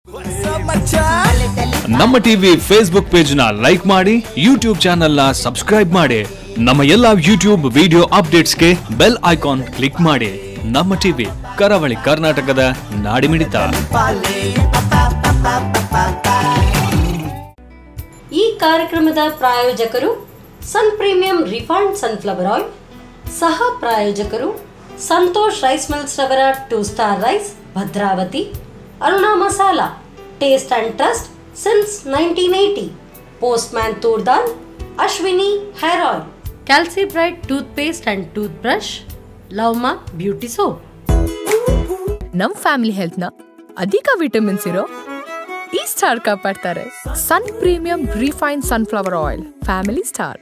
ನಮ್ಮ TV Facebook page ನ like ಮಾಡಿ ಯೂಟ್ಯೂಬ್ ಚಾನೆಲ್ ನ ಸಬ್ಸ್ಕ್ರೈಬ್ ಮಾಡಿ ನಮ್ಮ ಎಲ್ಲಾ ಯೂಟ್ಯೂಬ್ ವಿಡಿಯೋ ಅಪ್ಡೇಟ್ಸ್ಗೆ ಬೆಲ್ ಐಕಾನ್ ಕ್ಲಿಕ್ ಮಾಡಿ ನಮ್ಮ ಟಿವಿ ಕರಾವಳಿ ಕರ್ನಾಟಕದ ನಾಡಿಮಿಡಿತ ಈ ಕಾರ್ಯಕ್ರಮದ ಪ್ರಾಯೋಜಕರು Sun premium refined sunflower oil ಸಹ ಪ್ರಾಯೋಜಕರು ಸಂತೋಷ್ ರೈಸ್ ಮಿಲ್ಸ್ ರವರ two star rice Bhadravati Aruna masala taste and trust since nineteen eighty postman ತೂರ್ದಾನ್ Ashwini hair oil ಕ್ಯಾಲ್ಸಿ bright toothpaste and toothbrush love mark beauty soap ನಮ್ ಫ್ಯಾಮಿಲಿ ಹೆಲ್ತ್ ನ ಅಧಿಕ vitamins ಇರೋ ಈ star ಕಾಪಾಡ್ತಾರೆ Sun premium refine sunflower oil family star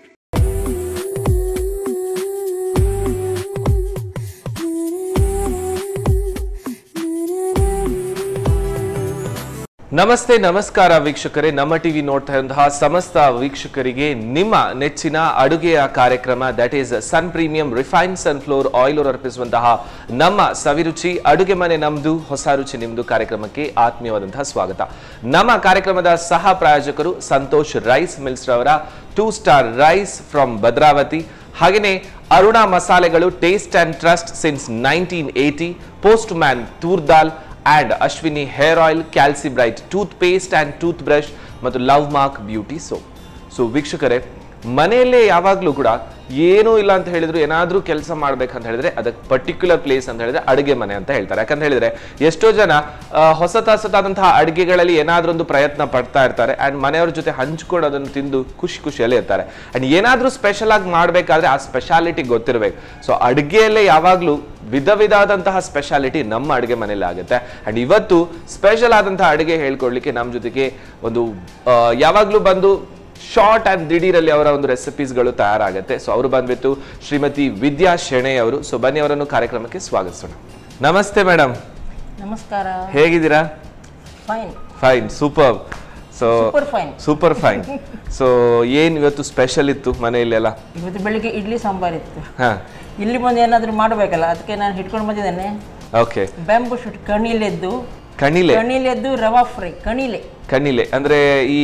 ನಮಸ್ತೆ ನಮಸ್ಕಾರ ವೀಕ್ಷಕರೇ ನಮ್ಮ ಟಿವಿ ನೋಡ್ತಾ ಇರುವಂತಹ ಸಮಸ್ತ ವೀಕ್ಷಕರಿಗೆ ನಿಮ್ಮ ನೆಚ್ಚಿನ ಅಡುಗೆಯ ಕಾರ್ಯಕ್ರಮ that is Sun premium refine sunflower oil ಅರ್ಪಿಸುವಂತಹ ನಮ್ಮ ಸವಿರುಚಿ ಅಡುಗೆ ಮನೆ ನಮ್ದು ಹೊಸ ರುಚಿ ನಿಮ್ದು ಕಾರ್ಯಕ್ರಮಕ್ಕೆ ಆತ್ಮೀಯವಾದಂತಹ ಸ್ವಾಗತ ನಮ್ಮ ಕಾರ್ಯಕ್ರಮದ ಸಹ ಪ್ರಾಯೋಜಕರು ಸಂತೋಷ್ ರೈಸ್ ಮಿಲ್ಸ್ ರವರ two star rice from Bhadravati ಹಾಗೆಯೇ ಅರುಣಾ ಮಸಾಲೆಗಳು taste and trust since nineteen eighty postman toor dal and Ashwini hair oil ಕ್ಯಾಲ್ಸಿ bright toothpaste and toothbrush ಮತ್ತು love mark beauty soap so ವೀಕ್ಷಕರೇ ಮನೆಯಲ್ಲೇ ಯಾವಾಗಲೂ ಕೂಡ ಏನೂ ಇಲ್ಲ ಅಂತ ಹೇಳಿದ್ರು ಏನಾದರೂ ಕೆಲಸ ಮಾಡ್ಬೇಕಂತ ಹೇಳಿದ್ರೆ ಅದಕ್ಕೆ ಪರ್ಟಿಕ್ಯುಲರ್ ಪ್ಲೇಸ್ ಅಂತ ಹೇಳಿದ್ರೆ ಅಡುಗೆ ಮನೆ ಅಂತ ಹೇಳ್ತಾರೆ ಯಾಕಂತ ಹೇಳಿದ್ರೆ ಎಷ್ಟೋ ಜನ ಆ, ಹೊಸತ ಹೊಸತಾದಂತಹ ಅಡುಗೆಗಳಲ್ಲಿ ಏನಾದ್ರೂ ಒಂದು ಪ್ರಯತ್ನ ಪಡ್ತಾ ಇರ್ತಾರೆ ಆ್ಯಂಡ್ ಮನೆಯವ್ರ ಜೊತೆ ಹಂಚ್ಕೊಂಡು ಅದನ್ನು ತಿಂದು ಖುಷಿ ಖುಷಿಯಲ್ಲಿ ಇರ್ತಾರೆ ಆ್ಯಂಡ್ ಏನಾದರೂ ಸ್ಪೆಷಲ್ ಆಗಿ ಮಾಡಬೇಕಾದ್ರೆ ಆ ಸ್ಪೆಷಾಲಿಟಿ ಗೊತ್ತಿರಬೇಕು ಸೊ ಅಡುಗೆಯಲ್ಲೇ ಯಾವಾಗಲೂ ವಿಧ ವಿಧವಾದಂತಹ ಸ್ಪೆಷಾಲಿಟಿ ನಮ್ಮ ಅಡುಗೆ ಮನೇಲಿ ಆಗುತ್ತೆ ಆ್ಯಂಡ್ ಇವತ್ತು ಸ್ಪೆಷಲ್ ಆದಂತಹ ಅಡುಗೆ ಹೇಳ್ಕೊಡ್ಲಿಕ್ಕೆ ನಮ್ಮ ಜೊತೆಗೆ ಒಂದು ಆ, ಯಾವಾಗ್ಲೂ ಬಂದು ಶಾರ್ಟ್ ಆ್ಯಂಡ್ ದಿಢೀರಲ್ಲಿ ಅವರ ಒಂದು ರೆಸಿಪೀಸ್ಗಳು ತಯಾರಾಗುತ್ತೆ ಸೊ ಅವರು ಬಂದ್ಬಿಟ್ಟು ಶ್ರೀಮತಿ ವಿದ್ಯಾ ಶೆಣೆ ಅವರು ಸೊ ಬನ್ನಿ ಅವರನ್ನು ಕಾರ್ಯಕ್ರಮಕ್ಕೆ ಸ್ವಾಗತಿಸೋಣ ನಮಸ್ತೆ ಮೇಡಮ್ ನಮಸ್ಕಾರ ಹೇಗಿದ್ದೀರಾ fine fine super so super fine super fine so ಏನ್ ಇವತ್ತು ಸ್ಪೆಷಲ್ ಇತ್ತು ಮನೆಯಲ್ಲೆಲ್ಲ ಇವತ್ತು ಬೆಳಿಗ್ಗೆ ಇಡ್ಲಿ ಸಾಂಬಾರ್ ಇತ್ತು ಹಾ ಇಲ್ಲಿ ಬಂದು ಏನಾದರೂ ಮಾಡಬೇಕಲ್ಲ ಅದಕ್ಕೆ ನಾನು ಹಿಡ್ಕೊಂಡು ಬಂದಿದ್ದೇನೆ ಓಕೆ ಬ್ಯಾಂಬು ಶೂಟ್ ಕಣಿಲೆದ್ದು ಕಣಿಲೆ ಕಣಿಲೆದ್ದು ರವಾ ಫ್ರೈ ಕಣಿಲೆ ಕಣಿಲೆ ಅಂದ್ರೆ ಈ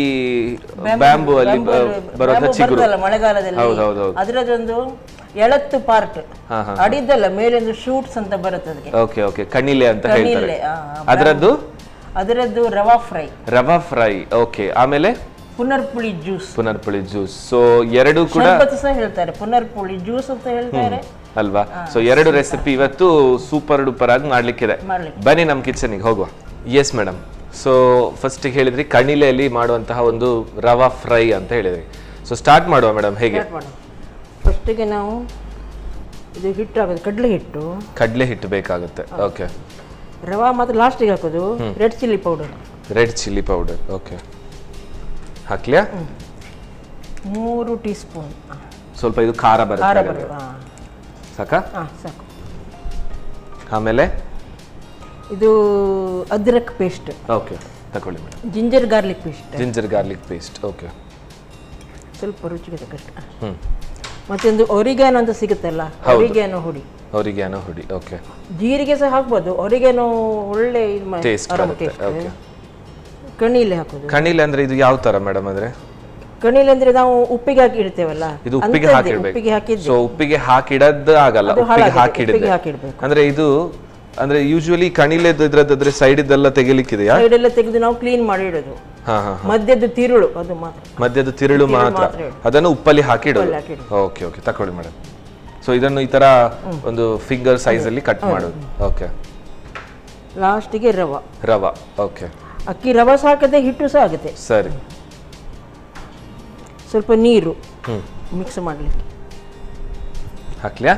ಬ್ಯಾಂಬು ಅಲ್ಲಿ ಬ- ಬರುವಂತ ಬ್ಯಾಂಬು ಚಿಗುರು ಬರ್ತದಲ್ಲ ಮಳೆಗಾಲದಲ್ಲಿ ಹೌದು ಹೌದು ಹೌದು ಅದರದೊಂದು ಎಳತ್ತು ಪಾರ್ಟ್ ಹಾ, ಹಾ. ಅಡಿದ್ದಲ್ಲ ಮೇಲೊಂದು ಶೂಟ್ಸ್ ಅಂತ ಬರುತ್ತೆ ಅದಕ್ಕೆ ಓಕೆ ಓಕೆ ಕಣಿಲೆ ಅಂತ ಹೇಳ್ತಾರೆ ಕಣಿಲೆ ಆ, ಆ, ಅದರದ್ದು ಅದರದ್ದು rava fry rava fry okay ಆಮೇಲೆ ಪುನರ್ಪುಳಿ ಜ್ಯೂಸ್ ಪುನರ್ಪುಳಿ ಜ್ಯೂಸ್ ಸೊ ಎರಡು ಕೂಡ ಶರ್ಬತ್ ಸಹ ಹೇಳ್ತಾರೆ ಪುನರ್ಪುಳಿ ಜ್ಯೂಸ್ ಅಂತ ಹೇಳ್ತಾರೆ ಅಲ್ವಾ ಸೊ ಎರಡು ರೆಸಿಪಿ ಇವತ್ತು ಸೂಪರ್ ಡೂಪರ್ ಆಗಿ ಮಾಡ್ಲಿಕ್ಕಿದೆ ಮಾಡ್ಲಿಕ್ಕೆ. ಬನ್ನಿ ನಮ್ಮ ಕಿಚನಿಗೆ ಹೋಗುವ ಎಸ್ ಮೇಡಮ್ ಸೊ ಫಸ್ಟ್ ಹೇಳಿದ್ರಿ ಕಣಿಲೆಯಲ್ಲಿ ಮಾಡುವಂತಹ ಒಂದು ರವಾ ಫ್ರೈ ಅಂತ ಹೇಳಿದ್ರಿ ಸೊ ಸ್ಟಾರ್ಟ್ ಮಾಡುವ ಮೇಡಮ್ ಹೇಗೆ ಸ್ಟಾರ್ಟ್ ಮಾಡೋಣ ಫಸ್ಟಿಗೆ ನಾವು ಇದು ಹಿಟ್ಟು ಹಾಕೋದು ಕಡಲೆ ಹಿಟ್ಟು ಕಡಲೆ ಹಿಟ್ಟು ಬೇಕಾಗುತ್ತೆ ಓಕೆ ರವಾ ಮಾತ್ರ ಲಾಸ್ಟಿಗೆ ಹಾಕೋದು red chilli powder red chilli powder okay ಹಾಕ್ಲಿಯಾ ಮೂರು ಟೀ ಸ್ಪೂನ್ ಸ್ವಲ್ಪ ಇದು ಖಾರ ಖಾರ ಬರುತ್ತೆ ಬರೋದು ಹಾಂ ಸಾಕಾ ಹಾಂ ಸಾಕು ಆಮೇಲೆ ಇದು ಅದ್ರಕ್ ಪೇಸ್ಟ್ ಓಕೆ ತಗೊಳ್ಳಿ madam ginger garlic paste ginger garlic paste okay ಸ್ವಲ್ಪ ರುಚಿಗೆ ತಕ್ಕಷ್ಟು ಹ್ಮ್ ಮತ್ತೊಂದು ಒರಿಗ್ಯಾನೋ ಅಂತ ಸಿಗುತ್ತಲ್ಲ ಹೌದು. ಒರಿಗ್ಯಾನೋ ಹುಡಿ ಅವರಿಗೇನೋ ಹುಡಿ ಓಕೆ ಜೀರಿಗೆ ಸಹ ಹಾಕ್ಬೋದು ಒರಿಗ್ಯಾನೋ ಒಳ್ಳೆ ಇದು ಮಾ- ಟೇಸ್ಟ್ ಅರೋಮ ಬರುತ್ತೆ taste. ಓಕೆ ಕಣಿಲೆ ಹಾಕೋದು ಕಣಿಲೆ ಅಂದ್ರೆ ಇದು ಯಾವ ತರ ಮೇಡಮ್ ಅಂದ್ರೆ ಕಣಿಲೆ ಅಂದ್ರೆ ನಾವು ಉಪ್ಪಿಗೆ ಹಾಕಿ ಇಡ್ತೇವಲ್ಲ ಇದು ಉಪ್ಪಿಗೆ ಅಂಥದ್ದೇ, ಹಾಕಿಡ್ಬೇಕು ಉಪ್ಪಿಗೆ ಹಾಕಿದ್ದು ಸೊ ಉಪ್ಪಿಗೆ ಹಾಕಿಡದ್ದು ಆಗಲ್ಲ ಅದು ಉಪ್ಪಿಗೆ ಹಾಳಾಗಿದೆ, ಹಾಕಿಡಿದ್ರೆ ಉಪ್ಪಿಗೆ ಹಾಕಿಡ್ಬೇಕು. ಅಂದ್ರೆ ಇದು ಅಂದ್ರೆ ಯೂಶುವಲಿ ಕಣಿಲೆದ್ದು ಇದ್ರದ್ದಾದ್ರೆ ಸೈಡ್ ಇದೆಲ್ಲ ತೆಗಿಲಿಕ್ಕಿದೆಯಾ ಸೈಡೆಲ್ಲ ತೆಗೆದು ನಾವು ಕ್ಲೀನ್ ಮಾಡಿ ಇಡೋದು ಹಾ ಹಾ ಮಧ್ಯದ್ದು ತಿರುಳು ಅದು ಮಾತ್ರ ಮಧ್ಯದ ತಿರುಳು ಮಾತ್ರ ಮಾತ್ರ ಇಡು. ಅದನ್ನು ಉಪ್ಪಲ್ಲಿ ಹಾಕಿಡೋದು ಉಪ್ಪಲ್ಲಿ ಹಾಕಿಡು. ಓಕೆ ಓಕೆ ತಕೊಳ್ಳಿ ಮೇಡಮ್ ಸೊ ಇದನ್ನು ಈ ತರ ಒಂದು ಫಿಂಗರ್ ಸೈಜ್ ಅಲ್ಲಿ ಕಟ್ ಮಾಡೋದು ಓಕೆ ಲಾಸ್ಟಿಗೆ ರವ ರವಾ ಓಕೆ ಅಕ್ಕಿ ರವ ಸಹ ಹಾಕಿದ್ರೆ ಹಿಟ್ಟು ಸಹ ಆಗುತ್ತೆ ಸರಿ ಸ್ವಲ್ಪ ನೀರು ಹ್ಮ್ ಮಿಕ್ಸ್ ಮಾಡಲಿಕ್ಕೆ ಹಾಕ್ಲಿಯಾ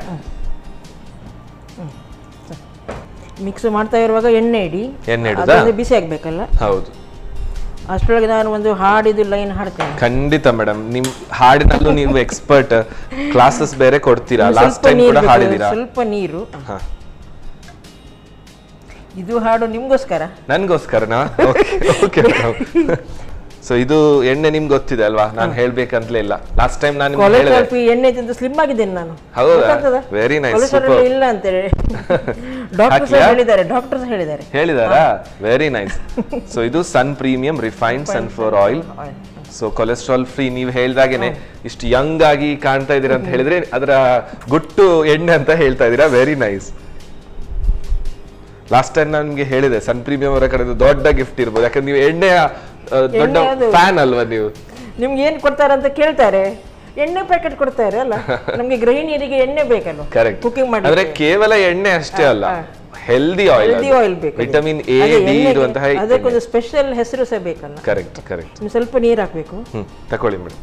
ಮಿಕ್ಸ್ ಮಾಡ್ತಾ ಇರುವಾಗ ಎಣ್ಣೆ ಇಡಿ ಎಣ್ಣೆ ಇಡುದಾ? ಅದೊಂದು ಬಿಸಿ ಆಗ್ಬೇಕಲ್ಲ ಹೌದು ಅಷ್ಟರೊಳಗೆ ನಾನು ಒಂದು ಹಾಡಿದು ಲೈನ್ ಹಾಡ್ತೇನೆ ಖಂಡಿತ ಮೇಡಮ್ ನಿಮ್ ಹಾಡಿನಲ್ಲೂ ನೀವು ಎಕ್ಸ್ಪರ್ಟ್ ಕ್ಲಾಸಸ್ ಬೇರೆ ಕೊಡ್ತೀರಾ ಒಂದು ಲಾಸ್ಟ್ ಸ್ವಲ್ಪ ಟೈಮ್ ನೀರು ಕೂಡ ಬೇಕು, ಹಾಡಿದೀರಾ ಸ್ವಲ್ಪ ನೀರು ಹಾ ಇದು ಹಾಡು ನಿಮ್ಗೋಸ್ಕರ ನನ್ಗೋಸ್ಕರನಾ ಓಕೆ ಓಕೆ ಸೊ ಇದು ಎಣ್ಣೆ ನಿಮ್ಗೆ ಗೊತ್ತಿದೆ ಅಲ್ವಾ ನಾನು ಹೇಳ್ಬೇಕಂತಲೇ ಇಲ್ಲ ಲಾಸ್ಟ್ ಟೈಮ್ ನಾನು ನಿಮ್ಗೆ ಕೊಲೆಸ್ಟ್ರಾಲ್ ಹೇಳಿದೆ ಫ್ರೀ ಎಣ್ಣೆ ತಿಂದು ಸ್ಲಿಮ್ ಆಗಿದ್ದೇನೆ ನಾನು ಹೌದಾ? ಗೊತ್ತಾಗ್ತದಾ? Very nice, cholesterol super. ಇಲ್ಲ ಅಂತೇಳಿ ಡಾಕ್ಟರ್ಸ್ ಹಾಕ್ಲಾ? ಹೇಳಿದ್ದಾರೆ ಡಾಕ್ಟರ್ಸ್ ಹೇಳಿದ್ದಾರೆ ಹೇಳಿದಾರಾ ವೆರಿ ನೈಸ್ ಸೊ ಇದು Sun premium refined sunflower oil so cholesterol free ನೀವು ಹೇಳ್ದಾಗೇನೆ ಇಷ್ಟು ಯಂಗ್ ಆಗಿ ಕಾಣ್ತಾ ಇದೀರ ಅಂತ ಹೇಳಿದ್ರೆ ಅದರ ಗುಟ್ಟು ಎಣ್ಣೆ ಅಂತ ಹೇಳ್ತಾ ಇದೀರಾ ವೆರಿ ನೈಸ್ ಲಾಸ್ಟ್ ಟೈಮ್ ನಾನು ನಿಮ್ಗೆ ಹೇಳಿದೆ ಸನ್ ಪ್ರೀಮಿಯಂ ಅವರ ಕಡೆ ದೊಡ್ಡ ಗಿಫ್ಟ್ ಇರ್ಬೋದು ಯಾಕಂದ್ರೆ ನೀವು ಎಣ್ಣೆಯ ಆ, ದೊಡ್ಡ ಎಣ್ಣೆ ಅದು- ಫ್ಯಾನ್ ಅಲ್ವಾ ನೀವು ನಿಮ್ಗೆ ಏನ್ ಕೊಡ್ತಾರೆ ಅಂತ ಕೇಳ್ತಾರೆ ಎಣ್ಣೆ ಪ್ಯಾಕೆಟ್ ಕೊಡ್ತಾರೆ ಅಲ್ಲ ನಮ್ಗೆ ಗೃಹಿಣಿಯರಿಗೆ ಎಣ್ಣೆ ಬೇಕಲ್ಲ ಕರೆಕ್ಟ್ ಕುಕಿಂಗ್ ಮಾಡಿ ಅಂದ್ರೆ ಕೇವಲ ಎಣ್ಣೆ ಅಷ್ಟೇ ಅಲ್ಲ ಹೆಲ್ದಿ ಆಯಿಲ್ ಹೆಲ್ದಿ ಆಯಿಲ್ ಬೇಕು ವಿಟಮಿನ್ ಎ ಅದೇ ಡಿ ಎಣ್ಣೆಗೆ ಇರುವಂತಹ ಅದಕ್ಕೊಂದು ಸ್ಪೆಷಲ್ ಹೆಸರು ಸಹ ಬೇಕಲ್ಲ ಕರೆಕ್ಟ್ ಕರೆಕ್ಟ್ ಇನ್ನು ಸ್ವಲ್ಪ ನೀರು ಹಾಕ್ಬೇಕು ಹ್ಮ್ ತಕೊಳ್ಳಿ madam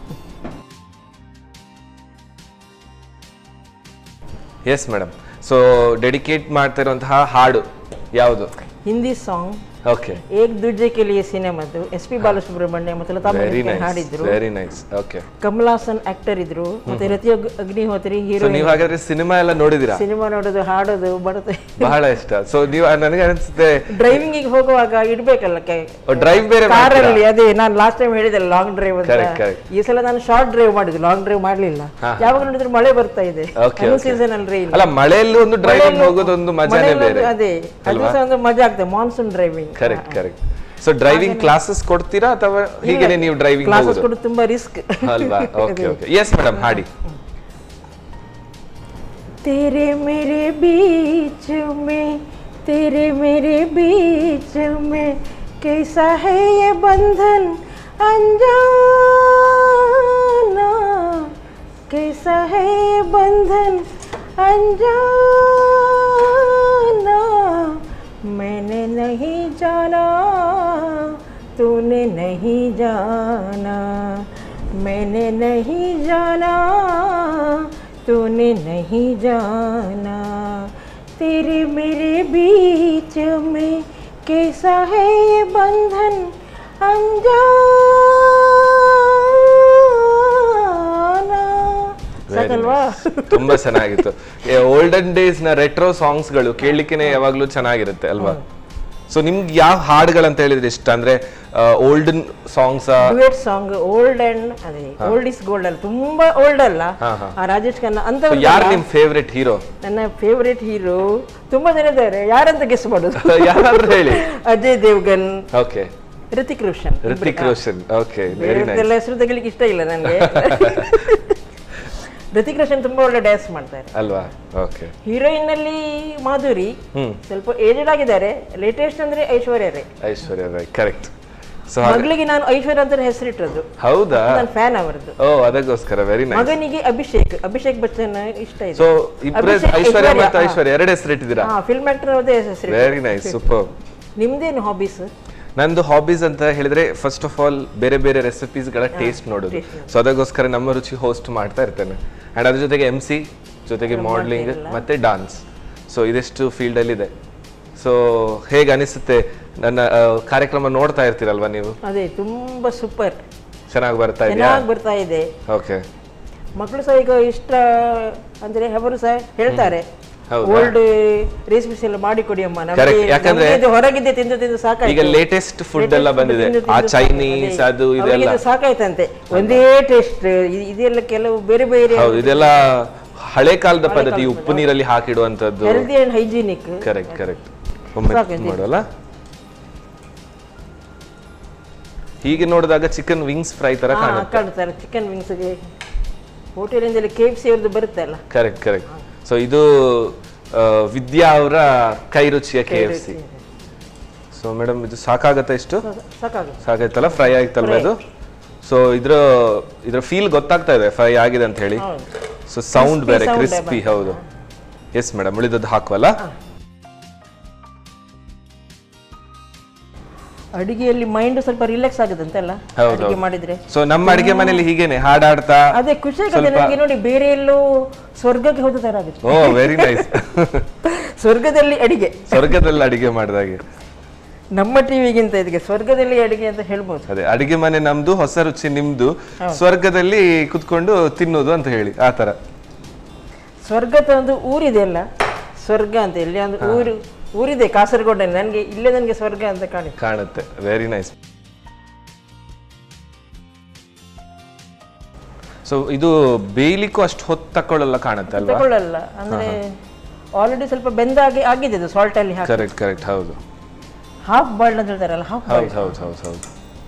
yes madam so dedicate ಮಾಡ್ತಾ ಇರುವಂತಹ ಹಾಡು ಯಾವುದು ಹಿಂದಿ ಸಾಂಗ್ ಓಕೆ ಏಕ್ ದುಜ್ಜೆ ಕೆಲಿಯ ಸಿನಿಮಾದ್ದು ಎಸ್ ಪಿ ಬಾಲಸುಬ್ರಹ್ಮಣ್ಯ ಮತ್ತು ಲತಾ ವೆರಿ ಮಂಗೇಶ್ಕರ್ ನೈಸ್ ಹಾಡಿದ್ರು very nice okay Kamal Haasan actor ಇದ್ರು ಮತ್ತೆ ರತಿ ಅಗ್- ಅಗ್ನಿಹೋತ್ರಿ ಸೊ ಹೀರೋ ನೀವು ಹಾಗಾದ್ರೆ ಸಿನಿಮಾ ಎಲ್ಲ ನೋಡಿದಿರಾ ಸಿನಿಮಾ ನೋಡೋದು ಹಾಡೋದು ಬರುತ್ತೆ ಬಹಳ ಇಷ್ಟ ಸೊ ನೀವು ನನಗೆ ಅನ್ಸುತ್ತೆ ಡ್ರೈವಿಂಗ್ ಹೋಗುವಾಗ ಇಡ್ಬೇಕಲ್ಲ ಡ್ರೈವ್ ಬೇರೆ ಕಾರಲ್ಲಿ ಅದೇ ನಾನು ಲಾಸ್ಟ್ ಟೈಮ್ ಹೇಳಿದೆ ಲಾಂಗ್ ಡ್ರೈವ್ ಅಂತ Correct, correct. ಈ ಸಲ ನಾನು ಶಾರ್ಟ್ ಡ್ರೈವ್ ಮಾಡಿದ್ದು ಲಾಂಗ್ ಡ್ರೈವ್ ಮಾಡ್ಲಿಲ್ಲ ಯಾವಾಗ ನೋಡಿದ್ರು ಮಳೆ ಬರ್ತಾ ಇದೆ Okay, okay. ಸೀಸನ್ ಅಲ್ಲಿ ರೈಲ್ ಅಲ್ಲ ಮಳೆಯಲ್ಲಿ ಒಂದು ಡ್ರೈವಿಂಗ್ ಹೋಗೋದೊಂದು ಮಜಾನೇ ಬೇರೆ ಅದೇ ಅದು ಸಹ ಒಂದು ಮಜಾ ಆಗ್ತದೆ monsoon driving correct correct so driving classes ಕೊಡ್ತೀರಾ ಅಥವಾ ಹೀಗೇನೆ ನೀವು ಡ್ರೈವಿಂಗ್ ಕ್ಲಾಸಸ್ ಹೋಗೋದು ಕೂಡ ತುಂಬಾ ರಿಸ್ಕ್ ಅಲ್ವಾ ಓಕೆ ಓಕೆ ಎಸ್ ಮೇಡಮ್ ಹಾಡಿ तेरे मेरे बीच में तेरे मेरे बीच में कैसा है ये बंधन अनजाना कैसा है ये बंधन अनजाना मैंने नहीं जाना तूने नहीं जाना मैंने नहीं जाना तूने नहीं जाना तेरे मेरे बीच में कैसा है ये बंधन अनजाना ಸಾಕಲ್ವಾ ತುಂಬಾ ಚೆನ್ನಾಗಿತ್ತು ಓಲ್ಡನ್ ಡೇಸ್ ನ ರೆಟ್ರೋ ಸಾಂಗ್ಸ್ ಗಳು ಕೇಳಲಿಕ್ಕೆ ಯಾವಾಗ್ಲೂ ಚೆನ್ನಾಗಿರುತ್ತೆ ಅಲ್ವಾ ಸೊ ನಿಮ್ಗೆ ಯಾವ ಹಾಡುಗಳಂತ ಹೇಳಿದ್ರೆ ಇಷ್ಟ ಅಂದ್ರೆ olden songs duet song old and ಅದೇ ಓಲ್ಡ್ ಇಸ್ ಗೋಲ್ಡ್ ಅಲ್ಲ ತುಂಬಾ ಓಲ್ಡ್ ಅಲ್ಲ ಹಾ, ಹಾ. ಆ ರಾಜೇಶ್ ಖನ್ನಾ ಅಂತ ಯಾರು ನಿಮ್ ಫೇವ್ರೆಟ್ ಹೀರೋ ನನ್ನ ಫೇವರೇಟ್ ಹೀರೋ ತುಂಬಾ ಜನ ಇದ್ದಾರೆ ಯಾರಂತ ಗೆಸ್ ಮಾಡೋದು ಯಾರಾದ್ರೂ ಹೇಳಿ Ajay Devgan okay Hrithik Roshan Hrithik Roshan okay very nice ಬೇರೆಲ್ಲ ಹೆಸರು ತೆಗಿಲಿಕ್ಕೆ ಇಷ್ಟ ಇಲ್ಲ ನನಗೆ ಋತಿಕ್ ರೋಷನ್ ತುಂಬಾ ಒಳ್ಳೆ ಡ್ಯಾನ್ಸ್ ಮಾಡ್ತಾರೆ ಅಲ್ವಾ ಓಕೆ ಹೀರೋಯಿನ್ ಅಲ್ಲಿ ಮಾಧುರಿ ಹ್ಮ್ ಸ್ವಲ್ಪ ಏಜೆಡ್ ಆಗಿದ್ದಾರೆ ಲೇಟೆಸ್ಟ್ ಅಂದ್ರೆ ಐಶ್ವರ್ಯ ರೈ ಐಶ್ವರ್ಯ ರೈ ಕರೆಕ್ಟ್ ಸೊ ಮಗಳಿಗೆ ನಾನು ಐಶ್ವರ್ಯ ಅಂತ ಹೆಸರಿಟ್ಟದ್ದು ಹೌದಾ ನನ್ನ ಫ್ಯಾನ್ ಅವರದ್ದು ಓ ಅದಕ್ಕೋಸ್ಕರ ವೆರಿ ನೈಸ್ ಮಗನಿಗೆ ಅಭಿಷೇಕ್ ಅಭಿಷೇಕ್ ಬಚ್ಚನ್ ಇಷ್ಟ ಇದೆ ಸೊ ಇಬ್ಬರೇ ಅಭಿಷೇಕ್, ಐಶ್ವರ್ಯ ಐಶ್ವರ್ಯ, ಮತ್ತು ಹಾ. ಐಶ್ವರ್ಯ ಎರಡು ಹೆಸರು ಇಟ್ಟಿದ್ದೀರಾ ಹಾ ಫಿಲ್ಮ್ ಆಕ್ಟರ್ ಅದೇ ಹೆಸರು ವೆರಿ ನೈಸ್ ಸೂಪರ್ ನಿಮ್ದೇನು ಹಾಬೀಸ್ ನಂದು ಹಾಬೀಸ್ ಅಂತ ಹೇಳಿದ್ರೆ ಫಸ್ಟ್ ಆಫ್ ಆಲ್ ಬೇರೆ ಬೇರೆ recipes ಗಳ ಟೇಸ್ಟ್ ನೋಡೋದು ಸೊ ಅದಕ್ಕೋಸ್ಕರ ನಮ್ಮ ರುಚಿ ಹೋಸ್ಟ್ ಮಾಡ್ತಾ ಇರ್ತೇನೆ ಅಂಡ್ ಅದ್ರ ಜೊತೆಗೆ ಎಂ ಸಿ ಜೊತೆಗೆ ಮಾಡಲಿಂಗ್ ಮತ್ತೆ ಡಾನ್ಸ್ ಸೊ ಇದೆಷ್ಟು ಫೀಲ್ಡ್ ಅಲ್ಲಿ ಇದೆ ಸೊ ಹೇಗೆ ಅನಿಸುತ್ತೆ ನನ್ನ ಆ, ಕಾರ್ಯಕ್ರಮ ನೋಡ್ತಾ ಇರ್ತೀರಲ್ವಾ ನೀವು ಅದೇ ತುಂಬಾ ಸೂಪರ್ ಚೆನ್ನಾಗಿ ಬರ್ತಾ ಇದೆಯಾ ಚೆನ್ನಾಗಿ ಬರ್ತಾ ಇದೆ ಓಕೆ ಮಕ್ಕಳು ಸಹ ಈಗ ಇಷ್ಟ ಅಂದ್ರೆ ಅವರು ಸಹ ಹೇಳ್ತಾರೆ ಹೌದಾ? ಓಲ್ಡ್ ರೆಸಿಪೀಸ್ ಎಲ್ಲ ಮಾಡಿಕೊಡಿ ಅಮ್ಮ ನಮ್ಗೆ- Correct. ಯಾಕಂದ್ರೆ ನಮ್ಗೆ ಇದು ಹೊರಗಿದ್ದೆ ತಿಂದು ತಿಂದು ಸಾಕಾಯ್ತು ಈಗ ಲೇಟೆಸ್ಟ್ ಫುಡ್ ಎಲ್ಲ Latest food ಬಂದಿದೆ ತಿಂದು ಆ ತಿಂದು ಚೈನೀಸ್ ಸಾಕಾಯ್ತು. ಅದು ಅವರಿಗೆ ಇದೆಲ್ಲ ಇದು ಸಾಕಾಯ್ತಂತೆ ಒಂದೇ ಟೇಸ್ಟ್ ಇದೆಲ್ಲ ಕೆಲವು ಬೇರೆ ಬೇರೆ ಹೌದು ಇದೆಲ್ಲ ಹಳೆ ಕಾಲದ ಪದ್ಧತಿ ಉಪ್ಪು ನೀರಲ್ಲಿ ಹಾಕಿಡುವಂತದ್ದು healthy and hygienic correct correct ಒಮ್ಮೆ ಸಾಕು ಇದು. ಮಾಡೋಲ್ಲ ಹೀಗೆ ನೋಡಿದಾಗ ಚಿಕನ್ ವಿಂಗ್ಸ್ ಫ್ರೈ ತರ ಕಾಣುತ್ತೆ ಕಾಣ್ತಾರೆ ಚಿಕನ್ ವಿಂಗ್ಸ್ಗೆ ಹೋಟೆಲಿಂದಲೇ ಕೆ ಎಫ್ ಸಿ ಅವ್ರದ್ದು ಬರುತ್ತೆ ಅಲ್ಲ ಕರೆಕ್ಟ್ ಕರೆಕ್ಟ್ ಸೊ ಇದು ಆ, ವಿದ್ಯಾ ಅವರ ಕೈ ರುಚಿಯ K F C so madam ಇದು ಸಾಕಾಗತ್ತೆ ಇಷ್ಟು ಸಾಕಾಗುತ್ತೆ ಸಾಕಾಯ್ತಲ್ಲ ಫ್ರೈ ಆಯ್ತಲ್ವ ಇದು ಸೊ ಇದ್ರ ಇದ್ರ ಫೀಲ್ ಗೊತ್ತಾಗ್ತಾ ಇದೆ ಫ್ರೈ ಆಗಿದೆ ಅಂತ ಹೇಳಿ ಹೌದು. ಸೊ ಸೌಂಡ್ ಬೇರೆ sound ಕ್ರಿಸ್ಪಿ ಬಂತು. ಹೌದು ಎಸ್ ಮೇಡಮ್ ಉಳಿದದ್ದು ಹಾಕುವಲ್ಲ ಅಡಿಗೆಯಲ್ಲಿ ಮೈಂಡ್ ಸ್ವಲ್ಪ ರಿಲ್ಯಾಕ್ಸ್ ಆಗುತ್ತೆ ಅಲ್ಲ ಹೌದು, ಅಡಿಗೆ ಹೌದು. ಮಾಡಿದ್ರೆ ಸೊ ನಮ್ಮ ಅಡಿಗೆ ಮನೇಲಿ ಹೀಗೇನೆ ಹಾಡಾಡ್ತಾ ಅದೇ ಖುಷಿ ಆಗುತ್ತೆ ನನಗೆ ನೋಡಿ ಬೇರೆ ಎಲ್ಲೋ ಸ್ವರ್ಗಕ್ಕೆ ಹೋದ ತರ ಆಗುತ್ತೆ ಓ ವೆರಿ ನೈಸ್ ಸ್ವರ್ಗದಲ್ಲಿ ಅಡಿಗೆ ಸ್ವರ್ಗದಲ್ಲಿ ಅಡಿಗೆ ಮಾಡಿದಾಗೆ ನಮ್ಮ ಟಿವಿಗಿಂತ ಇದಕ್ಕೆ ಸ್ವರ್ಗದಲ್ಲಿ ಅಡಿಗೆ ಅಂತ ಹೇಳ್ಬೋದು ಅದೇ ಅಡಿಗೆ ಮನೆ ನಮ್ದು ಹೊಸ ರುಚಿ ನಿಮ್ದು ಸ್ವರ್ಗದಲ್ಲಿ ಕುತ್ಕೊಂಡು ತಿನ್ನೋದು ಅಂತ ಹೇಳಿ ಆ ತರ ಸ್ವರ್ಗದ ಒಂದು ಊರಿದೆ ಅಲ್ಲ ಸ್ವರ್ಗ ಅಂತ ಇಲ್ಲಿ ಒಂದು ಊರು ಊರಿದೆ ಕಾಸರಗೋಡಲ್ಲಿ ನನಗೆ ಇಲ್ಲೇ ನನಗೆ ಸ್ವರ್ಗ ಅಂತ ಕಾಣಿ ಕಾಣುತ್ತೆ ವೆರಿ ನೈಸ್ ಸೊ ಇದು ಬೇಯಲಿಕ್ಕೂ ಅಷ್ಟು ಹೊತ್ತು ತಕೊಳ್ಳಲ್ಲ ಕಾಣುತ್ತೆ ಅಲ್ವಾ ತಗೊಳ್ಳಲ್ಲ ಅಂದ್ರೆ ಆಲ್ರೆಡಿ ಸ್ವಲ್ಪ ಬೆಂದಾಗಿ ಆಗಿದೆ ಅದು ಸಾಲ್ಟ್ ಅಲ್ಲಿ ಹಾಕಿ ಕರೆಕ್ಟ್ ಕರೆಕ್ಟ್ ಹೌದು ಹಾಫ್ ಬಾಯ್ಲ್ಡ್ ಅಂತ ಹೇಳ್ತಾರಲ್ಲ ಹಾಫ್ ಹೌದು ಹೌದು ಹೌದು ಹೌದು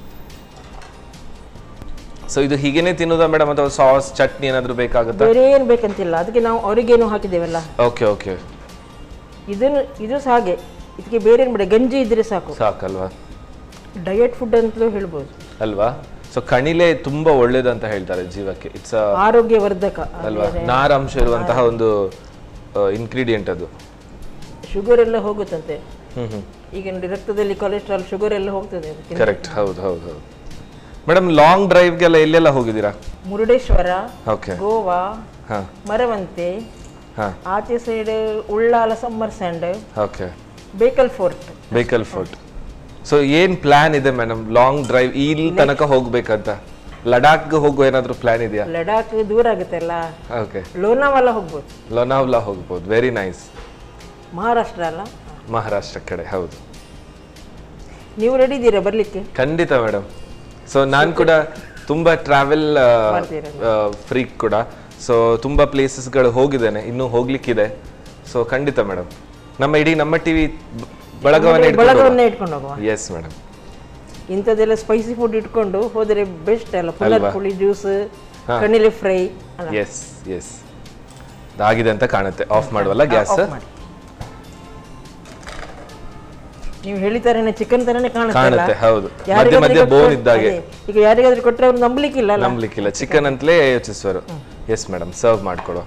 ಸೊ ಇದು ಹೀಗೇನೆ ತಿನ್ನೋದಾ ಮೇಡಮ್ ಅಥವಾ ಸಾಸ್ ಚಟ್ನಿ ಏನಾದರೂ ಬೇಕಾಗುತ್ತಾ ಬೇರೆ ಏನು ಬೇಕಂತಿಲ್ಲ ಅದಕ್ಕೆ ನಾವು ಅವರಿಗೇನು ಹಾಕಿದ್ದೇವಲ್ಲ ಓಕೆ ಓಕೆ ಇದನ್ನು ಇದು ಸಹ ಹಾಗೆ ಇದಕ್ಕೆ ಬೇರೆ ಏನು ಬೇಡ ಗಂಜಿ ಇದ್ರೆ ಸಾಕು ಸಾಕಲ್ವಾ ಡಯಟ್ ಫುಡ್ ಅಂತಲೂ ಹೇಳ್ಬೋದು ಅಲ್ವಾ ಸೊ ಕಣಿಲೆ ತುಂಬಾ ಒಳ್ಳೇದಂತ ಹೇಳ್ತಾರೆ ಜೀವಕ್ಕೆ ಇಟ್ಸ್ ಆರೋಗ್ಯವರ್ಧಕ ಅಲ್ವಾ ನಾರಾಂಶ ಇರುವಂತಹ ಒಂದು ಇನ್ಗ್ರೀಡಿಯೆಂಟ್ ಅದು ಶುಗರ್ ಎಲ್ಲ ಹೋಗುತ್ತಂತೆ ಹ್ಮ್ ಹ್ಮ್ ಈಗ ನೋಡಿ ರಕ್ತದಲ್ಲಿ ಕೊಲೆಸ್ಟ್ರಾಲ್ ಶುಗರ್ ಎಲ್ಲ ಹೋಗ್ತದೆ ಅದಕ್ಕೆ ಕರೆಕ್ಟ್ ಹೌದು ಹೌದು ಹೌದು ಮೇಡಮ್ ಲಾಂಗ್ ಡ್ರೈವ್ಗೆಲ್ಲ ಎಲ್ಲೆಲ್ಲ ಹೋಗಿದ್ದೀರಾ ಮುರುಡೇಶ್ವರ ಓಕೆ ಗೋವಾ ಹಾ ಮರವಂತೆ ಹಾ ಆಚೆ side Ullal summer sand okay Bekal fort vehicle food so ಏನ್ ಪ್ಲಾನ್ ಇದೆ ಮೇಡಮ್ ಲಾಂಗ್ ಡ್ರೈವ್ ಇಲ್ಲಿ ತನಕ ಹೋಗ್ಬೇಕಂತ ಲಡಾಖ್ಗೆ ಹೋಗುವ ಏನಾದ್ರು ಪ್ಲಾನ್ ಇದೆಯಾ ಲಡಾಖ್ ದೂರ ಆಗುತ್ತಲ್ಲ ಓಕೆ ಲೋನಾವಾಲ ಹೋಗ್ಬೋದು ಲೋನಾವ್ಲಾ ಹೋಗ್ಬೋದು ವೆರಿ ನೈಸ್ ಮಹಾರಾಷ್ಟ್ರ ಅಲ್ಲ ಮಹಾರಾಷ್ಟ್ರ ಕಡೆ ಹೌದು ನೀವು ರೆಡಿ ಇದ್ದೀರಾ ಬರ್ಲಿಕ್ಕೆ ಖಂಡಿತ ಮೇಡಮ್ ಸೊ ನಾನು ಕೂಡ ತುಂಬಾ ಟ್ರಾವೆಲ್ ಫ್ರೀಕ್ ಕೂಡ ಸೊ ತುಂಬಾ ಪ್ಲೇಸಸ್ಗಳು ಹೋಗಿದ್ದೇನೆ ಇನ್ನೂ ಹೋಗ್ಲಿಕ್ಕಿದೆ ಸೊ ಖಂಡಿತ ಮೇಡಮ್ ನಮ್ಮ ಇಡೀ ನಮ್ಮ ಟಿವಿ ಬಳಗವನ್ನೇ ಬಳಗವನ್ನೇ ಇಟ್ಕೊಂಡು ಹೋಗುವ ಎಸ್ ಮೇಡಮ್ ಇಂಥದ್ದೆಲ್ಲ ಸ್ಪೈಸಿ ಫುಡ್ ಇಟ್ಕೊಂಡು ಹೋದರೆ ಬೆಸ್ಟ್ ಅಲ್ಲ ಪುನರ್ ಅಲ್ವಾ? ಪುಳಿ ಜ್ಯೂಸ್ ಕಣಿಲೆ ಫ್ರೈ ಅಲ್ಲ ಎಸ್ ಎಸ್ ಆಗಿದೆ ಅಂತ ಕಾಣುತ್ತೆ ಆಫ್ ಮಾಡುವಲ್ಲ ಗ್ಯಾಸ್ off ಮಾಡಿ. ನೀವು ಹೇಳಿತಾರೇನೆ ಚಿಕನ್ ತರನೇ ಕಾಣುತ್ತೆ ಕಾಣುತ್ತೆ ಹೌದು ಮಧ್ಯೆ ಯಾರಿಗಾದ್ರೂ ಮಧ್ಯೆ ಕೊಟ್ರೆ- ಬೋನ್ ಇದ್ದಾಗೆ ಅದೇ. ಈಗ ಯಾರಿಗಾದ್ರೂ ಕೊಟ್ಟರೆ ಅವ್ರು ನಂಬಲಿಕ್ಕಿಲ್ಲ ಅಲ್ಲ ನಂಬಲಿಕ್ಕಿಲ್ಲ ಚಿಕನ್ ಅಂತಲೇ ಯೋಚಿಸುವರು ಎಸ್ ಮೇಡಮ್ ಸರ್ವ್ ಮಾಡ್ಕೊಡುವ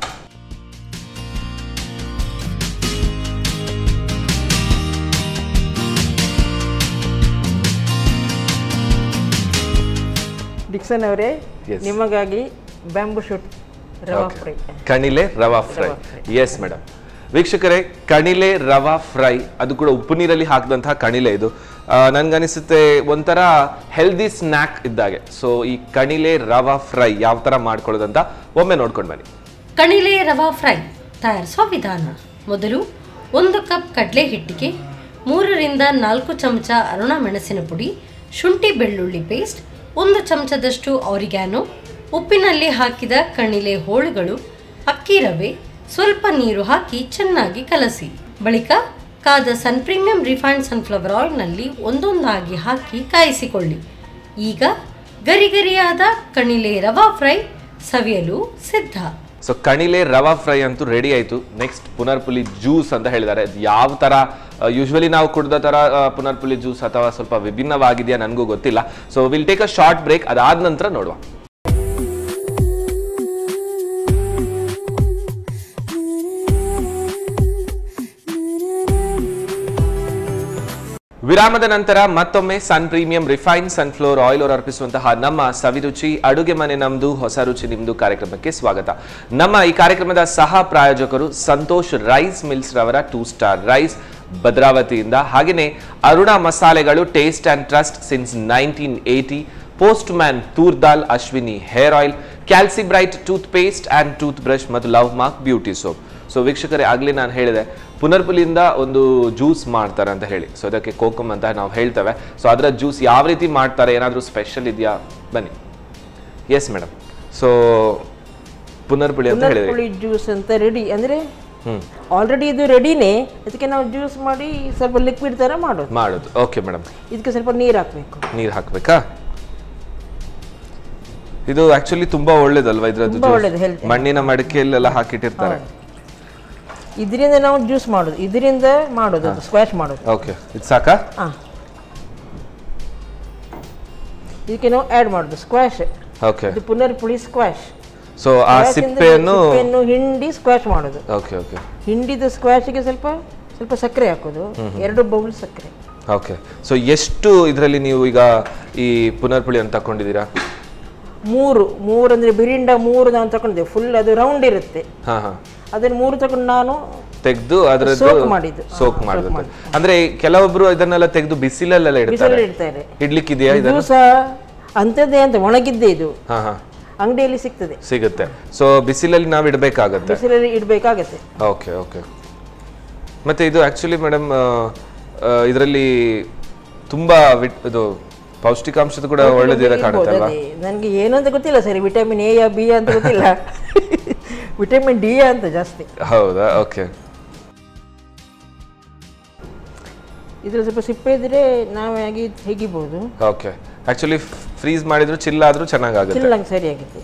ಡಿಕ್ಸನ್ ಅವರೇ Yes. ನಿಮಗಾಗಿ bamboo shoot rava Okay. Fry ಕಣಿಲೆ ರವಾ ಫ್ರೈ ಎಸ್ ಮೇಡಮ್ ವೀಕ್ಷಕರೇ ಕಣಿಲೆ ರವಾ ಫ್ರೈ ಅದು ಕೂಡ ಉಪ್ಪು ನೀರಲ್ಲಿ ಹಾಕಿದಂತಹ ಕಣಿಲೆ ಇದು ಆ, ನನ್ಗನಿಸುತ್ತೆ ಒಂಥರ ಹೆಲ್ದಿ ಸ್ನ್ಯಾಕ್ ಇದ್ದಾಗೆ ಸೊ ಈ ಕಣಿಲೆ ರವಾ ಫ್ರೈ ಯಾವ ತರ ಮಾಡ್ಕೊಳ್ಳೋದಂತ ಒಮ್ಮೆ ನೋಡ್ಕೊಂಡು ಬನ್ನಿ ಕಣಿಲೆ ರವಾ ಫ್ರೈ ತಯಾರಿಸುವ ವಿಧಾನ ಮೊದಲು ಒಂದು ಕಪ್ ಕಡಲೆ ಹಿಟ್ಟಿಗೆ ಮೂರರಿಂದ ನಾಲ್ಕು ಚಮಚ ಅರುಣ ಮೆಣಸಿನ ಪುಡಿ ಶುಂಠಿ ಬೆಳ್ಳುಳ್ಳಿ ಪೇಸ್ಟ್ ಒಂದು ಚಮಚದಷ್ಟು ಆರಿಗ್ಯಾನೋ ಉಪ್ಪಿನಲ್ಲಿ ಹಾಕಿದ ಕಣಿಲೆ ಹೋಳುಗಳು ಅಕ್ಕಿ ರವೆ ಸ್ವಲ್ಪ ನೀರು ಹಾಕಿ ಚೆನ್ನಾಗಿ ಕಲಸಿ ಬಳಿಕ ಕಾದ ಸನ್ ಪ್ರೀಮಿಯಂ ರಿಫೈನ್ಡ್ ಸನ್ಫ್ಲವರ್ ಆಯಿಲ್ನಲ್ಲಿ ಒಂದೊಂದಾಗಿ ಹಾಕಿ ಕಾಯಿಸಿಕೊಳ್ಳಿ ಈಗ ಗರಿಗರಿಯಾದ ಕಣಿಲೆ ರವಾ ಫ್ರೈ ಸವಿಯಲು ಸಿದ್ಧ ಸೊ ಕಣಿಲೆ ರವಾ ಫ್ರೈ ಅಂತೂ ರೆಡಿ ಆಯ್ತು ನೆಕ್ಸ್ಟ್ ಪುನರ್ಪುಲಿ ಜ್ಯೂಸ್ ಅಂತ ಹೇಳಿದ್ದಾರೆ ಅದು ಯಾವ ತರ ಯೂಶ್ವಲಿ ನಾವು ಕುಡ್ದ ತರ ಆ, ಪುನರ್ಪುಲಿ ಜ್ಯೂಸ್ ಅಥವಾ ಸ್ವಲ್ಪ ವಿಭಿನ್ನವಾಗಿದೆಯಾ ನನಗೂ ಗೊತ್ತಿಲ್ಲ so will take a short break ಅದಾದ ನಂತರ ನೋಡುವ ವಿರಾಮದ ನಂತರ ಮತ್ತೊಮ್ಮೆ Sun premium refine sunflower oil ಅವರು ಅರ್ಪಿಸುವಂತಹ ನಮ್ಮ ಸವಿರುಚಿ ಅಡುಗೆ ಮನೆ ನಮ್ದು ಹೊಸ ರುಚಿ ನಿಮ್ದು ಕಾರ್ಯಕ್ರಮಕ್ಕೆ ಸ್ವಾಗತ ನಮ್ಮ ಈ ಕಾರ್ಯಕ್ರಮದ ಸಹ ಪ್ರಾಯೋಜಕರು ಸಂತೋಷ್ ರೈಸ್ ಮಿಲ್ಸ್ ರವರ ಟೂ ಸ್ಟಾರ್ ರೈಸ್ ಭದ್ರಾವತಿಯಿಂದ ಹಾಗೆಯೇ ಅರುಣ ಮಸಾಲೆಗಳು taste and trust since nineteen eighty postman toor dal Ashwini hair oil Calcibright toothpaste and toothbrush ಮತ್ತು love mark beauty soap so ವೀಕ್ಷಕರೇ ಆಗಲೇ ನಾನು ಹೇಳಿದೆ ಪುನರ್ಪುಲಿಯಿಂದ ಒಂದು ಜ್ಯೂಸ್ ಮಾಡ್ತಾರೆ ಅಂತ ಹೇಳಿ ಸೊ ಅದಕ್ಕೆ ಕೋಕಮ್ ಅಂತ ನಾವು ಹೇಳ್ತೇವೆ ಸೊ ಅದರ ಜ್ಯೂಸ್ ಯಾವ ರೀತಿ ಮಾಡ್ತಾರೆ ಏನಾದರೂ ಸ್ಪೆಷಲ್ ಇದೆಯಾ ಬನ್ನಿ ಎಸ್ ಮೇಡಮ್ ಸೊ ಪುನರ್ಪುಳಿ ಅಂತ ಹೇಳಿದ್ರಿ ಪುಳಿ ಜ್ಯೂಸ್ ಅಂತ ರೆಡಿ ಅಂದ್ರೆ ಹ್ಮ್ ಆಲ್ರೆಡಿ ಇದು ರೆಡಿನೇ ಅದಕ್ಕೆ ನಾವು ಜ್ಯೂಸ್ ಮಾಡಿ ಸ್ವಲ್ಪ ಲಿಕ್ವಿಡ್ ತರ ಮಾಡೋದು ಮಾಡೋದು ಓಕೆ ಮೇಡಮ್ ಇದಕ್ಕೆ ಸ್ವಲ್ಪ ನೀರು ಹಾಕಬೇಕು ನೀರು ಹಾಕ್ಬೇಕಾ ಇದು ಆಕ್ಚುಲಿ ತುಂಬಾ ಒಳ್ಳೇದಲ್ವಾ ಇದ್ರದ್ದು ತುಂಬಾ juice? ಒಳ್ಳೇದು, healthy. ಮಣ್ಣಿನ ಮಡಿಕೆಯಲ್ಲೆಲ್ಲ ಹಾಕಿಟ್ಟಿರ್ತಾರೆ ಇದರಿಂದ ನಾವು ಜ್ಯೂಸ್ ಮಾಡೋದು ಇದರಿಂದ ಮಾಡೋದು ಅದು ಸ್ಕ್ವಾಶ್ ಮಾಡೋದು ಓಕೆ ಇದು ಸಾಕಾ ಹಾ ಇದಕ್ಕೆ ನಾವು ಆ್ಯಡ್ ಮಾಡೋದು ಸ್ಕ್ವಾಶ್ ಓಕೆ ಇದು ಪುನರ್ಪುಳಿ ಸ್ಕ್ವಾಶ್ ಸೊ ಆ ಸಿಪ್ಪೆಯನ್ನು ಸಿಪ್ಪೆಯನ್ನು ಹಿಂಡಿ ಸ್ಕ್ವಾಶ್ ಮಾಡೋದು ಓಕೆ ಓಕೆ ಹಿಂಡಿದ ಸ್ಕ್ವಾಶ್ಗೆ ಸ್ವಲ್ಪ ಸ್ವಲ್ಪ ಸಕ್ಕರೆ ಹಾಕೋದು ಎರಡು ಬೌಲ್ ಸಕ್ಕರೆ ಓಕೆ ಸೊ ಎಷ್ಟು ಇದರಲ್ಲಿ ನೀವು ಈಗ ಈ ಪುನರ್ಪುಳಿ ಅಂತ ತಕೊಂಡಿದ್ದೀರಾ ಮೂರು ಮೂರು ಅಂದ್ರೆ ಬಿರಿಂಡ ಮೂರು ನಾನು ತಗೊಂಡಿದ್ದೆ ಫುಲ್ ಅದು ರೌಂಡ್ ಇರುತ್ತೆ ಹಾ ಹಾ ಅದನ್ನ ಮೂರು ತಗೊಂಡು ನಾನು ತೆಗೆದು ಅದರದ್ದು Soak ಮಾಡಿದ್ದು. ಸೋಕ್ ಹಾ, soak ಮಾಡಿದ್ದು ಮಾಡಿದ್ದು. ಅಂದ್ರೆ ಕೆಲವೊಬ್ರು ಇದನ್ನೆಲ್ಲ ತೆಗೆದು ಬಿಸಿಲಲ್ಲೆಲ್ಲ ಇಡ್ತಾರೆ ಬಿಸಿಲಲ್ಲಿ ಇಡ್ತಾರೆ ಇಡ್ಲಿಕ್ಕಿದೆಯಾ ಇದು ಇದನ್ನು ಸಹ ಅಂಥದ್ದೇ ಅಂತ ಒಣಗಿದ್ದೆ ಇದು ಹಾ ಹಾ ಅಂಗಡಿಯಲ್ಲಿ ಸಿಗ್ತದೆ ಸಿಗುತ್ತೆ ಸೊ ಬಿಸಿಲಲ್ಲಿ ನಾವು ಇಡಬೇಕಾಗತ್ತೆ ಬಿಸಿಲಲ್ಲಿ ಇಡಬೇಕಾಗತ್ತೆ ಓಕೆ ಓಕೆ ಮತ್ತೆ ಇದು ಆಕ್ಚುಲಿ ಮೇಡಮ್ ಇದರಲ್ಲಿ ತುಂಬಾ ವಿಟ್ ಇದು ಪೌಷ್ಟಿಕಾಂಶದ ಕೂಡ ಒಳ್ಳೇದಿರ ಕಾಣುತ್ತೆ ಅಲ್ವಾ ನನಗೆ ಏನು ಅಂತ ಗೊತ್ತಿಲ್ಲ ಸರಿ ವಿಟಮಿನ್ ಎ ಬಿ ಅಂತ ಗೊತ್ತಿಲ್ಲ ವಿಟಮಿನ್ ಡಿ ಅಂತ ಜಾಸ್ತಿ ಹೌದಾ ಓಕೆ ಇದ್ರಲ್ಲಿ ಸ್ವಲ್ಪ ಸಿಪ್ಪೆ ಇದ್ರೆ ನಾವೇ ಆಗಿ ತೆಗಿಬೋದು ಓಕೆ ಆಕ್ಚುಲಿ ಫ್ರೀಸ್ ಮಾಡಿದ್ರು ಚಿಲ್ಲ ಆದ್ರೂ ಚೆನ್ನಾಗಾಗುತ್ತೆ ಚಿಲ್ಲಂಗೆ ಸರಿಯಾಗಿತ್ತು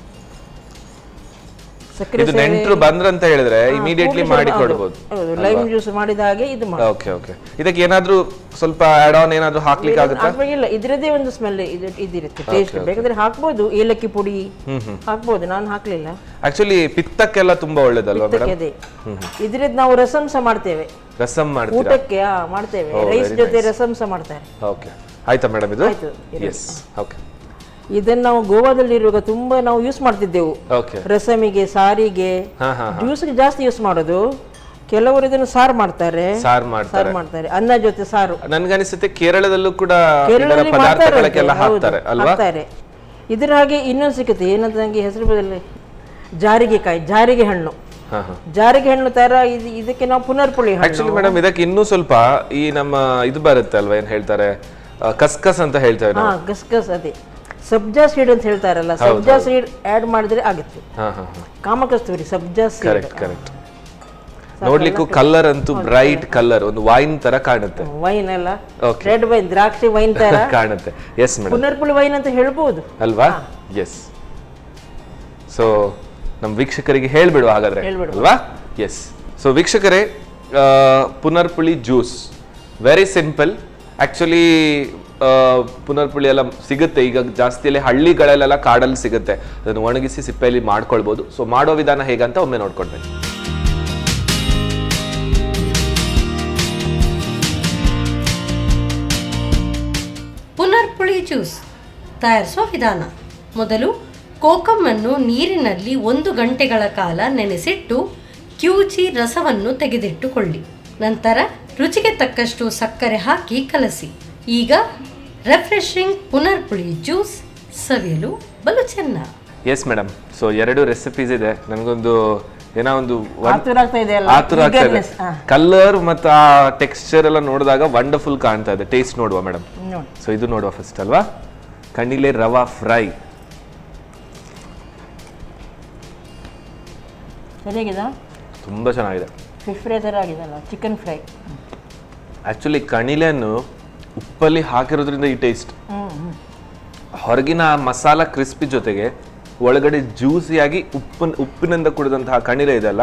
ಸಕ್ಕರೆ ಇದು ನೆಂಟರು ಬಂದ್ರಂತ ಹೇಳಿದ್ರೆ ಇಮಿಡಿಯೇಟ್ಲಿ ಮಾಡಿ ಕೊಡ್ಬೋದು ಹೌದು ಲೈಮ್ ಜ್ಯೂಸ್ ಮಾಡಿದ ಹಾಗೆ ಇದು ಮಾಡಿ ಓಕೆ ಓಕೆ ಇದಕ್ಕೆ ಏನಾದ್ರೂ ಸ್ವಲ್ಪ ಆಡ್ ಆನ್ ಏನಾದ್ರೂ ಹಾಕ್ಲಿಕ್ಕೆ ಆಗುತ್ತಾ ಇಲ್ಲ ಇದ್ರದ್ದೇ ಒಂದು ಸ್ಮೆಲ್ ಇದು ಇದಿರುತ್ತೆ ಟೇಸ್ಟ್ ಬೇಕಾದ್ರೆ ಹಾಕ್ಬೋದು ಏಲಕ್ಕಿ ಪುಡಿ ಹಾಕ್ಬೋದು ನಾನು ಹಾಕ್ಲಿಲ್ಲ ಆಕ್ಚುಲಿ ಪಿತ್ತಕ್ಕೆಲ್ಲ ತುಂಬಾ ಒಳ್ಳೇದಲ್ವಾ ಮೇಡಮ್ ಅದೇ ಇದ್ರದ್ದು ನಾವು ರಸಂ ಸಹ ಮಾಡ್ತೇವೆ ರಸಂ ಮಾಡ್ತೀರಾ ಊಟಕ್ಕೆ ಆ, ಮಾಡ್ತೇವೆ ರೈಸ್ ಜೊತೆ ರಸಂ ಸಹ ಮಾಡ್ತಾರೆ ಓಕೆ ಆಯ್ತಾ ಮೇಡಮ್ ಇದು ಆಯ್ತು, ಎಸ್ ಓಕೆ ಇದನ್ನ ನಾವು ಗೋವಾದಲ್ಲಿ ಇರುವಾಗ ತುಂಬಾ ನಾವು ಯೂಸ್ ಮಾಡ್ತಿದ್ದೆವು ಓಕೆ ರಸಮಿಗೆ ಸಾರಿಗೆ ಹಾ ಹಾ ಜ್ಯೂಸ್ಗೆ ಜಾಸ್ತಿ ಯೂಸ್ ಮಾಡೋದು ಕೆಲವರು ಇದನ್ನು ಸಾರು ಮಾಡ್ತಾರೆ ಸಾರ್ ಮಾಡ್ತಾರೆ ಸಾರು ಮಾಡ್ತಾರೆ ಅನ್ನ ಜೊತೆ ಸಾರು ನನ್ಗನಿಸುತ್ತೆ ಕೇರಳದಲ್ಲೂ ಕೂಡ ಇದರ ಕೇರಳದಲ್ಲಿ ಮಾಡ್ತಾರೆ ಪದಾರ್ಥಗಳಕ್ಕೆಲ್ಲ ಹೌದು, ಹಾಕ್ತಾರೆ ಅಲ್ವಾ ಹಾಕ್ತಾರೆ ಇದ್ರ ಹಾಗೆ ಇನ್ನೊಂದು ಸಿಗುತ್ತೆ ಏನಂತ ನಂಗೆ ಹೆಸರು ಬದಲಿ ಜಾರಿಗೆ ಕಾಯಿ ಜಾರಿಗೆ ಹಣ್ಣು ಹಾ ಹಾ ಜಾರಿಗೆ ಹಣ್ಣು ತರ ಇದು ಇದಕ್ಕೆ ನಾವು ಪುನರ್ಪುಳಿ ಹಣ್ಣು ಆಕ್ಚುಲಿ ಮೇಡಮ್ ಇದಕ್ಕೆ ಇನ್ನೂ ಸ್ವಲ್ಪ ಈ ನಮ್ಮ ಇದು ಬರುತ್ತೆ ಅಲ್ವಾ ಏನ್ ಹೇಳ್ತಾರೆ ಆ, ಕಸ್ಕಸ್ ಅಂತ ಹೇಳ್ತೇವೆ ಹಾ ನಾವು ಗಸಗಸ ಅದೇ ಸಬ್ಜಾ ಸೀಡ್ ಅಂತ ಹೇಳ್ತಾರಲ್ಲ ಸಬ್ಜಾ ಸೀಡ್ ಆಡ್ ಮಾಡಿದ್ರೆ ಆಗುತ್ತೆ ಹಾ ಹಾ ಹಾ ಕಾಮಕಸ್ತೂರಿ ಸಬ್ಜಾ ಸೀಡ್ ಕರೆಕ್ಟ್ ಕರೆಕ್ಟ್ ನೋಡ್ಲಿಕ್ಕೂ ಕಲರ್ ಅಂತೂ ಬ್ರೈಟ್ ಕಲರ್ ಒಂದು ವೈನ್ ತರ ಕಾಣುತ್ತೆ ವೈನ್ ಎಲ್ಲ Okay. ರೆಡ್ ವೈನ್ ದ್ರಾಕ್ಷಿ ವೈನ್ ತರ ಕಾಣುತ್ತೆ ಎಸ್ ಮೇಡಮ್ ಪುನರ್ಪುಳಿ ವೈನ್ ಅಂತ ಹೇಳ್ಬೋದು ಅಲ್ವಾ ಎಸ್ ಸೊ ನಮ್ಮ ವೀಕ್ಷಕರಿಗೆ ಹೇಳ್ಬಿಡು ಹಾಗಾದ್ರೆ ಹೇಳ್ಬಿಡು. ಅಲ್ವಾ ಎಸ್ ಸೊ ವೀಕ್ಷಕರೇ ಆ, ಪುನರ್ಪುಳಿ ಜ್ಯೂಸ್ ವೆರಿ ಸಿಂಪಲ್ ಆಕ್ಚುಲಿ ಪುನರ್ಪುಳಿ ಎಲ್ಲ ಸಿಗುತ್ತೆ ಈಗ ಜಾಸ್ತಿಯಲ್ಲಿ ಹಳ್ಳಿಗಳಲ್ಲೆಲ್ಲ ಕಾಡಲ್ಲಿ ಸಿಗುತ್ತೆ ಅದನ್ನು ಒಣಗಿಸಿ ಸಿಪ್ಪೆಯಲ್ಲಿ ಮಾಡ್ಕೊಳ್ಬೋದು ಸೊ ಮಾಡೋ ವಿಧಾನ ಹೇಗಂತ ಒಮ್ಮೆ ನೋಡ್ಕೊಳ್ಬೇಕು ಪುನರ್ಪುಳಿ ಜ್ಯೂಸ್ ತಯಾರಿಸುವ ವಿಧಾನ ಮೊದಲು ಕೋಕಮ್ಮನ್ನು ನೀರಿನಲ್ಲಿ ಒಂದು ಗಂಟೆಗಳ ಕಾಲ ನೆನೆಸಿಟ್ಟು ಕ್ಯೂಚಿ ರಸವನ್ನು ತೆಗೆದಿಟ್ಟುಕೊಳ್ಳಿ ನಂತರ ರುಚಿಗೆ ತಕ್ಕಷ್ಟು ಸಕ್ಕರೆ ಹಾಕಿ ಕಲಸಿ ಈಗ ರೆಫ್ರೆಶಿಂಗ್ ಪುನರ್ಪುಳಿ ಜ್ಯೂಸ್ ಸವಿಯಲು ಬಲು ಚೆನ್ನ ಎಸ್ ಮೇಡಮ್ ಸೊ ಎರಡು ರೆಸಿಪೀಸ್ ಇದೆ ನನಗೊಂದು ಏನೋ ಒಂದು ಒಂದ್- ಆತುರ ಆಗ್ತಾ ಇದೆ ಅಲ್ಲ ಆತುರ ಆಗ್ತಾ ಇದೆ Eagerness, ಹಾ. ಕಲರ್ ಮತ್ತು ಆ ಟೆಕ್ಸ್ಚರ್ ಎಲ್ಲ ನೋಡಿದಾಗ ವಂಡರ್ಫುಲ್ ಕಾಣ್ತಾ ಇದೆ ಟೇಸ್ಟ್ ನೋಡುವ ಮೇಡಮ್ ನೋಡಿ ಸೊ ಇದು ನೋಡುವ ಫಸ್ಟ್ ಅಲ್ವಾ ಕಣ್ಣಿಲೆ ರವಾ ಫ್ರೈ ಸರಿಯಾಗಿದೆ ತುಂಬಾ ಚೆನ್ನಾಗಿದೆ ಫಿಶ್ ಫ್ರೈ ಥರ ಆಗಿದೆಲ್ಲ ಚಿಕನ್ ಫ್ರೈ ಆಕ್ಚುಲಿ ಕಣಿಲೆಯನ್ನು ಉಪ್ಪಲ್ಲಿ ಹಾಕಿರೋದ್ರಿಂದ ಈ ಟೇಸ್ಟ್ ಹೊರಗಿನ ಆ ಮಸಾಲ ಕ್ರಿಸ್ಪಿ ಜೊತೆಗೆ ಒಳಗಡೆ ಜ್ಯೂಸಿಯಾಗಿ ಉಪ್ಪಿನ ಉಪ್ಪಿನಿಂದ ಕುಡಿದಂತಹ ಕಣಿಲೆ ಇದೆಲ್ಲ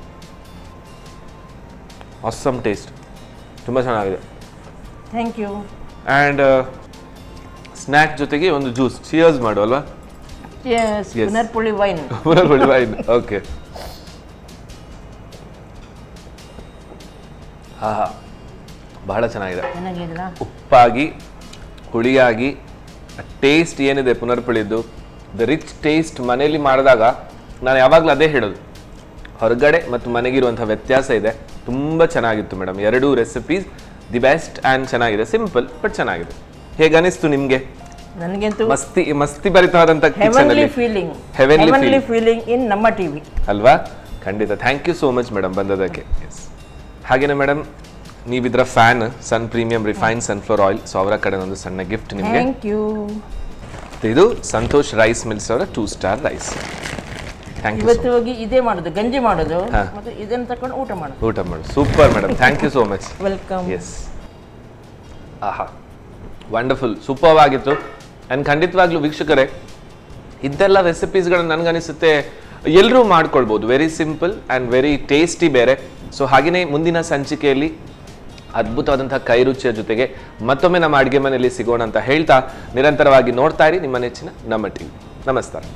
ಅಸ್ಸಮ್ ಟೇಸ್ಟ್ ತುಂಬ ಚೆನ್ನಾಗಿದೆ ಥ್ಯಾಂಕ್ ಯು ಆ್ಯಂಡ್ ಸ್ನ್ಯಾಕ್ ಜೊತೆಗೆ ಒಂದು ಜ್ಯೂಸ್ ಚಿಯರ್ಸ್ ಮಾಡು ಅಲ್ವಾ Yes. ಪುನರ್ಪುಳಿ ವೈನ್ ವೈನ್ ಓಕೆ ಹಾ ಹಾ ಬಹಳ ಚೆನ್ನಾಗಿದೆ ಚೆನ್ನಾಗಿದೆಯಲ್ಲ ಉಪ್ಪಾಗಿ ಹುಳಿಯಾಗಿ ಟೇಸ್ಟ್ ಏನಿದೆ ಪುನರ್ಪುಳಿದ್ದು ದ ರಿಚ್ ಟೇಸ್ಟ್ ಮನೆಯಲ್ಲಿ ಮಾಡಿದಾಗ ನಾನು ಯಾವಾಗಲೂ ಅದೇ ಹೇಳೋದು ಹೊರಗಡೆ ಮತ್ತು ಮನೆಗಿರುವಂಥ ವ್ಯತ್ಯಾಸ ಇದೆ ತುಂಬ ಚೆನ್ನಾಗಿತ್ತು ಮೇಡಮ್ ಎರಡೂ ರೆಸಿಪೀಸ್ ದಿ ಬೆಸ್ಟ್ ಆ್ಯಂಡ್ ಚೆನ್ನಾಗಿದೆ ಸಿಂಪಲ್ ಬಟ್ ಚೆನ್ನಾಗಿದೆ ಹೇಗೆ ಅನಿಸ್ತು ನಿಮಗೆ ನನಗಂತೂ ಮಸ್ತಿ ಮಸ್ತಿ ಭರಿತವಾದಂಥ ಕಿಚನ್ ಹೆವನ್ಲಿ ಅಲ್ಲಿ feeling heavenly heavenly feeling in ನಮ್ಮ ಟಿವಿ ಅಲ್ವಾ ಖಂಡಿತ thank you so much madam ಬಂದದಕ್ಕೆ ಎಸ್ ಹಾಗೇನೆ ಮೇಡಮ್ ನೀವಿದ್ರ fan Sun premium refine sunflower oil so ಅವರ ಕಡೆ ಒಂದು ಸಣ್ಣ ಗಿಫ್ಟ್ ನಿಮಗೆ ಥ್ಯಾಂಕ್ ಯು ಇದು ಸಂತೋಷ್ ರೈಸ್ ಮಿಲ್ಸ್ ಅವರ two star rice thank you ಇವತ್ತು ಹೋಗಿ ಇದೇ ಮಾಡೋದು ಗಂಜಿ ಮಾಡೋದು ಹಾ. ಮತ್ತೆ ಇದನ್ನು ತಕೊಂಡು ಊಟ ಮಾಡೋದು ಊಟ ಮಾಡು super madam thank you so much welcome yes ಆಹಾ ವಂಡರ್ಫುಲ್ ಸೂಪರ್ ಆಗಿತ್ತು ಆ್ಯಂಡ್ ಖಂಡಿತವಾಗ್ಲೂ ವೀಕ್ಷಕರೇ ಇದೆಲ್ಲ ರೆಸಿಪೀಸ್ಗಳನ್ನ ನನಗನಿಸುತ್ತೆ ಎಲ್ಲರೂ ಮಾಡ್ಕೊಳ್ಬೋದು very simple and very tasty ಬೇರೆ ಸೊ ಹಾಗೆಯೇ ಮುಂದಿನ ಸಂಚಿಕೆಯಲ್ಲಿ ಅದ್ಭುತವಾದಂತಹ ಕೈ ರುಚಿಯ ಜೊತೆಗೆ ಮತ್ತೊಮ್ಮೆ ನಮ್ಮ ಅಡುಗೆ ಮನೆಯಲ್ಲಿ ಸಿಗೋಣ ಅಂತ ಹೇಳ್ತಾ ನಿರಂತರವಾಗಿ ನೋಡ್ತಾ ಇರಿ ನಿಮ್ಮ ನೆಚ್ಚಿನ ನಮ್ಮ ಟಿವಿ ನಮಸ್ಕಾರ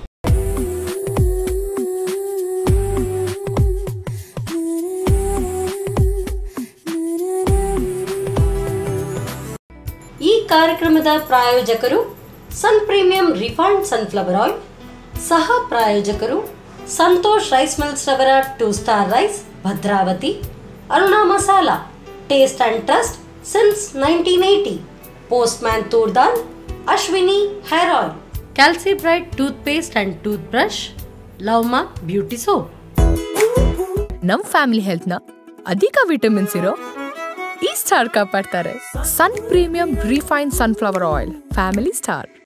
ಈ ಕಾರ್ಯಕ್ರಮದ ಪ್ರಾಯೋಜಕರು Sun Premium refined sunflower oil ಸಹ ಪ್ರಾಯೋಜಕರು ಸಂತೋಷ್ ರೈಸ್ ಮಿಲ್ಸ್ ರವರ two star rice Bhadravati Aruna masala taste and trust since nineteen eighty postman toor dal Ashwini hair oil ಕ್ಯಾಲ್ಸಿ bright toothpaste and toothbrush ಲವ್ಮಾ ಬ್ಯೂಟಿ ಸೋಪ್ ನಮ್ ಫ್ಯಾಮಿಲಿ ಹೆಲ್ತ್ನ ಅಧಿಕ ವಿಟಮಿನ್ಸ್ ಇರೋ ಈ ಸ್ಟಾರ್ ಕಾಪಾಡ್ತಾರೆ Sun premium refine sunflower oil family star